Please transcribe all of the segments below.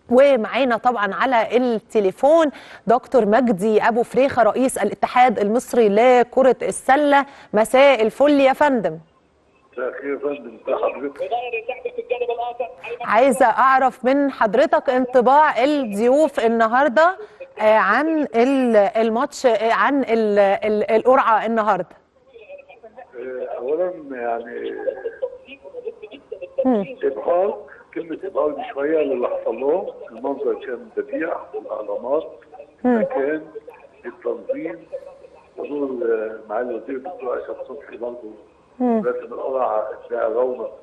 ومعانا طبعا على التليفون دكتور مجدي ابو فريخه رئيس الاتحاد المصري لكره السله مساء الفل يا فندم مساء الخير يا فندم ازي حضرتك عايزه اعرف من حضرتك انطباع الضيوف النهارده آه، عن ال- الماتش آه، عن ال- ال- القرعه النهارده آه، اولا يعني مم. ابهار كلمه ابهار دي شويه للي حصل لهم المنظر كان بديع الاهرامات المكان التنظيم حضور آه، معالي الوزير الدكتور اشرف صبحي برضه رسم القرعه ده رونق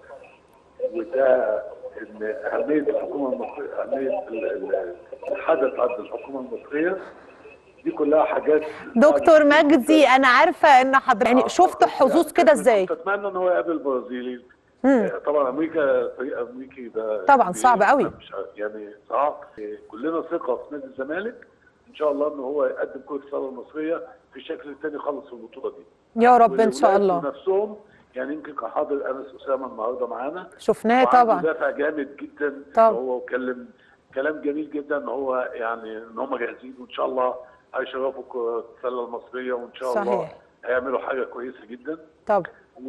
وده ان اهميه الحكومه المصريه اهميه ال- ال- الحدث عند الحكومه المصريه دي كلها حاجات دكتور مجدي انا عارفه ان حضرتك يعني شفت حظوظ كده ازاي كنت اتمنى ان هو يقابل البرازيلي آه، طبعا امريكا فريق امريكي ده طبعاً يعني صعب قوي. مش عارف- يعني صعب آه، كلنا ثقه في نادي الزمالك ان شاء الله ان هو يقدم كره السله المصريه في شكل تاني خالص في البطوله دي يا رب ان شاء والولاد الله نفسهم يعني يمكن كان حاضر انس اسامه النهارده معانا شفناه وعنده طبعا دافع جامد جدا طبعا. هو اتكلم كلام جميل جدا ان هو يعني ان هم جاهزين وان شاء الله هيشرفوا كرة السله المصريه وان شاء الله صحيح. هيعملوا حاجه كويسه جدا طبعا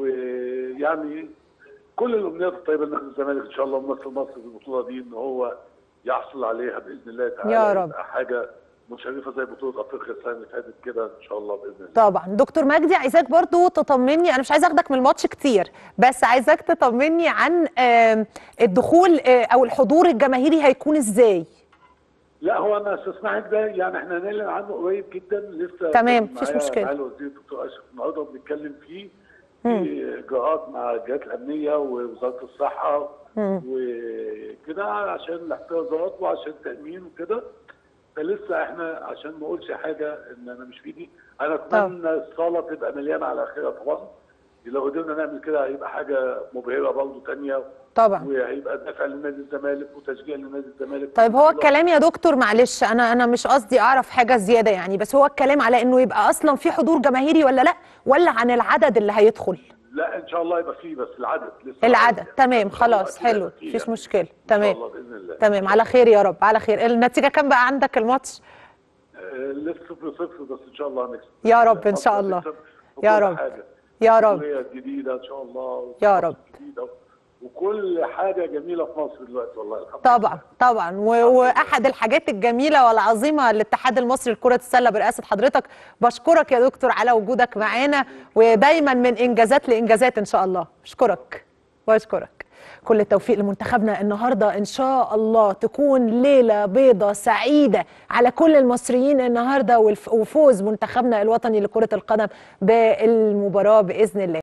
ويعني كل الامنيات الطيبه لنادي الزمالك ان شاء الله ممثل مصر في البطوله دي ان هو يحصل عليها باذن الله تعالى يا رب. يبقى حاجه مشرفه زي بطوله افريقيا السنه اللي فاتت كده ان شاء الله باذن الله طبعا دكتور مجدي عايزاك برضو تطمني انا مش عايزه اخدك من الماتش كتير بس عايزاك تطمني عن آم، الدخول آه، او الحضور الجماهيري هيكون ازاي لا هو انا استسمعك ده يعني احنا هنعلن عنه قريب جدا لسه تمام، كان مفيش معايا- مشكلة. معايا الوزير الدكتور اشرف النهارده بنتكلم فيه في اجراءات مع الجهات الامنيه ووزاره الصحه وكده عشان الاحترازات وعشان التامين وكده فلسه احنا عشان ما اقولش حاجه ان انا مش في ايدي انا اتمنى الصاله تبقى مليانه على اخرها طبعا لو قدرنا نعمل كده هيبقى حاجه مبهره برضه ثانيه طبعا وهيبقى دافع لنادي الزمالك وتشجيع لنادي الزمالك طيب هو الكلام يا دكتور معلش انا انا مش قصدي اعرف حاجه زياده يعني بس هو الكلام على انه يبقى اصلا في حضور جماهيري ولا لا ولا عن العدد اللي هيدخل لا ان شاء الله يبقى فيه بس العدد لسه العدد يعني. تمام إن شاء الله خلاص أكيد حلو هيبقى فيه مفيش يعني. مشكله ان شاء تمام الله باذن الله تمام على خير يا رب على خير النتيجه كام بقى عندك الماتش آه، لسه صفر صفر بس ان شاء الله هنكسب يا رب إن شاء مصر الله. هتكسب يا وكل رب. حاجة. يا رب. الجمهورية الجديده ان شاء الله يا مصر رب. الجديدة. وكل حاجه جميله في مصر دلوقتي والله الحمد طبعا طبعا و- واحد الحاجات الجميله والعظيمه الاتحاد المصري لكره السله برئاسه حضرتك بشكرك يا دكتور على وجودك معانا ودايما من انجازات لانجازات ان شاء الله بشكرك بشكرك كل التوفيق لمنتخبنا النهارده ان شاء الله تكون ليله بيضه سعيده على كل المصريين النهارده والف- وفوز منتخبنا الوطني لكره القدم بالمباراه باذن الله